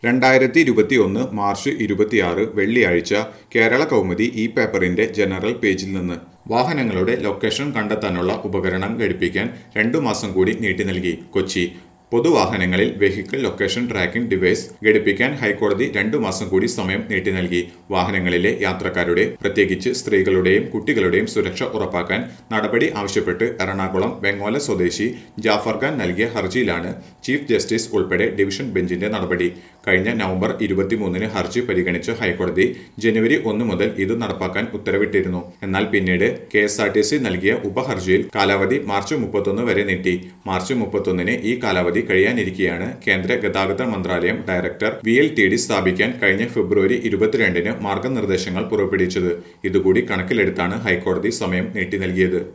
രണ്ടായിരത്തി ഇരുപത്തി ഒന്ന് മാർച്ച് ഇരുപത്തിയാറ് വെള്ളിയാഴ്ച കേരള കൗമുദി ഈ പേപ്പറിന്റെ ജനറൽ പേജിൽ നിന്ന് വാഹനങ്ങളുടെ ലൊക്കേഷൻ കണ്ടെത്താനുള്ള ഉപകരണം ഘടിപ്പിക്കാൻ രണ്ടു മാസം കൂടി നീട്ടി നൽകി കൊച്ചി പൊതുവാഹനങ്ങളിൽ വെഹിക്കിൾ ലൊക്കേഷൻ ട്രാക്കിംഗ് ഡിവൈസ് ഘടിപ്പിക്കാൻ ഹൈക്കോടതി രണ്ടു മാസം കൂടി സമയം നീട്ടി നൽകി വാഹനങ്ങളിലെ യാത്രക്കാരുടെ പ്രത്യേകിച്ച് സ്ത്രീകളുടെയും കുട്ടികളുടെയും സുരക്ഷ ഉറപ്പാക്കാൻ നടപടി ആവശ്യപ്പെട്ട് എറണാകുളം വെങ്ങോല സ്വദേശി ജാഫർ ഖാൻ നൽകിയ ഹർജിയിലാണ് ചീഫ് ജസ്റ്റിസ് ഉൾപ്പെടെ ഡിവിഷൻ ബെഞ്ചിന്റെ നടപടി കഴിഞ്ഞ നവംബർ ഇരുപത്തിമൂന്നിന് ഹർജി പരിഗണിച്ച ഹൈക്കോടതി ജനുവരി ഒന്ന് മുതൽ ഇത് നടപ്പാക്കാൻ ഉത്തരവിട്ടിരുന്നു എന്നാൽ പിന്നീട് K S R T C നൽകിയ ഉപഹർജിയിൽ കാലാവധി മാർച്ച് മുപ്പത്തൊന്ന് വരെ നീട്ടി മാർച്ച് മുപ്പത്തൊന്നിന് ഈ കാലാവധി കഴിയാനിരിക്കെയാണ് കേന്ദ്ര ഗതാഗത മന്ത്രാലയം director V L T D സ്ഥാപിക്കാൻ കഴിഞ്ഞ ഫെബ്രുവരി ഇരുപത്തിരണ്ടിന് മാർഗനിർദ്ദേശങ്ങൾ പുറപ്പെടുവിച്ചത് ഇതുകൂടി കണക്കിലെടുത്താണ് ഹൈക്കോടതി സമയം നീട്ടി നൽകിയത്